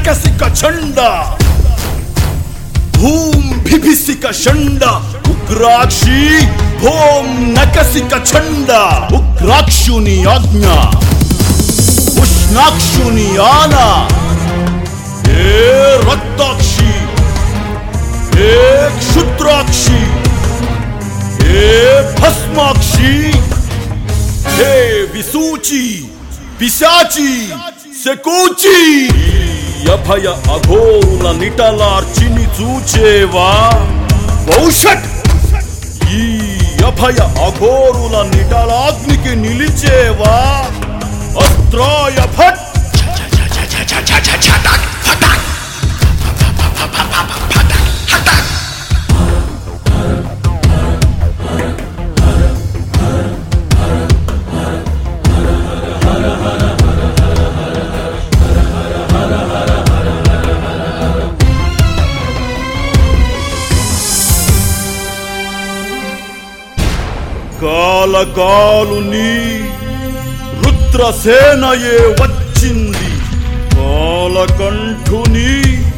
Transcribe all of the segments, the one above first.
నకసిక చండ భూం బిభిసిక షండ ఉగ్రాక్షి భోం నకసిక చండ ఉగ్రాక్షుని ఆజ్ఞ ఉష్ణాక్షుని ఆన ఏ రక్తాక్షి ఏ క్షుద్రాక్షి ఏ భస్మాక్షి హే విసూచి పిశాచి శకూచి ఈ అభయ అఘోరుల నిటలార్చిని చూచేవా భవిష్యత్ ఈ అభయ అఘోరుల నిటలాగ్నికి నిలిచేవా అస్త్రాయ భట్ కాలకాలుని రుద్రసేనయే వచ్చింది కాలకంఠుని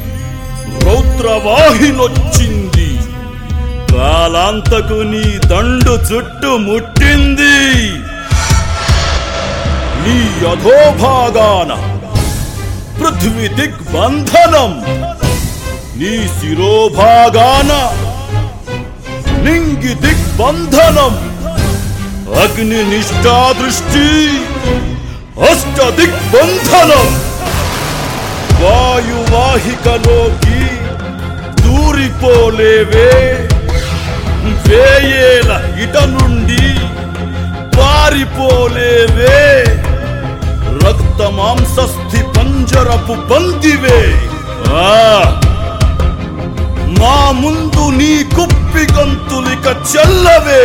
రౌద్రవాహినొచ్చింది కాలాంతకు నీ దండు చుట్టు ముట్టింది నీ అధోభాగాన పృథ్వీ దిగ్బంధనం నీ శిరోభాగాన నింగి దిగ్బంధనం అగ్ని నిష్ఠా దృష్టి అష్ట దిగ్బంధనం వాయువాహికలోకి దూరిపోలేవే వేయేల ఇట నుండి పారిపోలేవే రక్త మాంసస్థి పంజరపు బందివే ఆ మా ముందు నీ కుప్పి గంతులిక చెల్లవే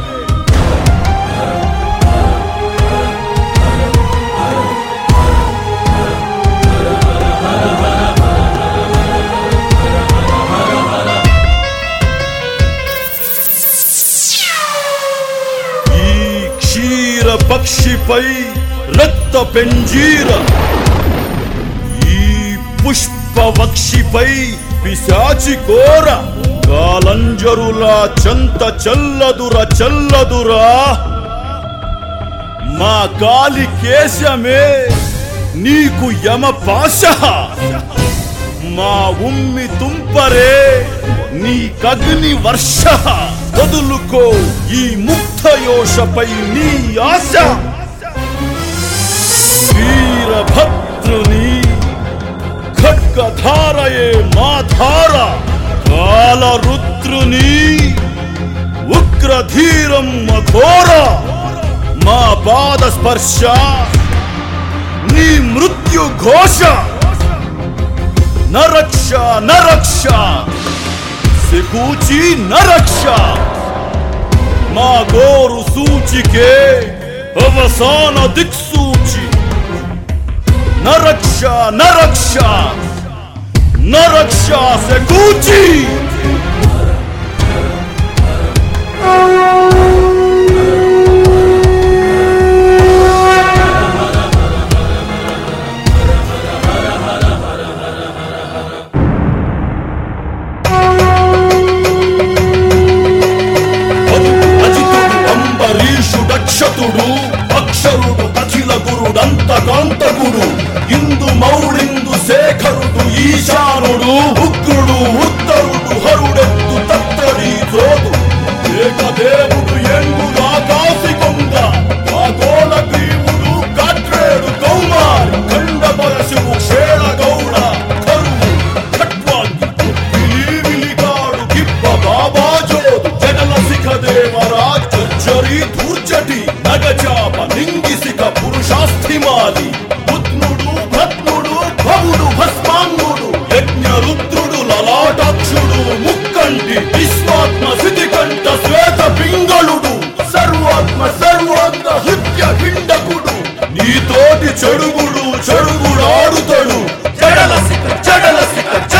ఈ క్షీర పక్షిపై రక్త పెంజీర ఈ పుష్పవక్షిపై పిశాచి కోర కాలంజరులా చంత చల్లదుర చల్లదురా మా కాలి కేశమే నీకు యమ పాశ మా ఉమ్మి తుంపరే నీ కగ్ని వర్ష వదులుకో ఈ ముక్తయోషపై నీ ఆశ వీరభద్రుని ఖడ్గధారయే మా ధార కాలరుద్రుని ఉగ్రధీరం అఘోర మా పాద స్పర్శ నీ మృత్యు ఘోష నరక్ష నరక్ష సికూచి నరక్ష మా గోరు సూచికే అవసాన దిక్సూచి నరక్ష నరక్ష నరక్ష సెకూచి అజితుడు అంబరీషుడక్షతుడు అక్షరుడు అఖిల గురుడంత కాంతకుడు ఇందు మౌళిందు శేఖరుడు ఈశానుడు ఉగ్రుడు ఉత్తరుడు హరుడెత్తు తత్తడి జోడు ఏకదేవుడు ఎంగుడు ఆకాశి కొంగ ఆగోళ గ్రీవుడు కాట్రేడు కౌమారి ఖండ పరశువు క్షేళ గౌడ కరువు ఖట్వాంగి విలి విలిగాడు గిబ్బ బాబా జోదు జగల శిఖ దేవరాజ్ జరి ధూర్జటి నగచాప నింగిసిక పురుషాస్థిమాలి బుద్నుడు భద్నుడు భవుడు భస్మాంగుడు యజ్ఞ రుద్రుడు లలాటాక్షుడు ముక్కంటి విశ్వాత్మ స్థితి కంఠ శ్వేత పింగళుడు సర్వాత్మ సర్వాంగ హృత్య పిండకుడు నీతోటి చెడుగుడు చెడుగుడాడుతడు జడల శిఖ జడల శిఖ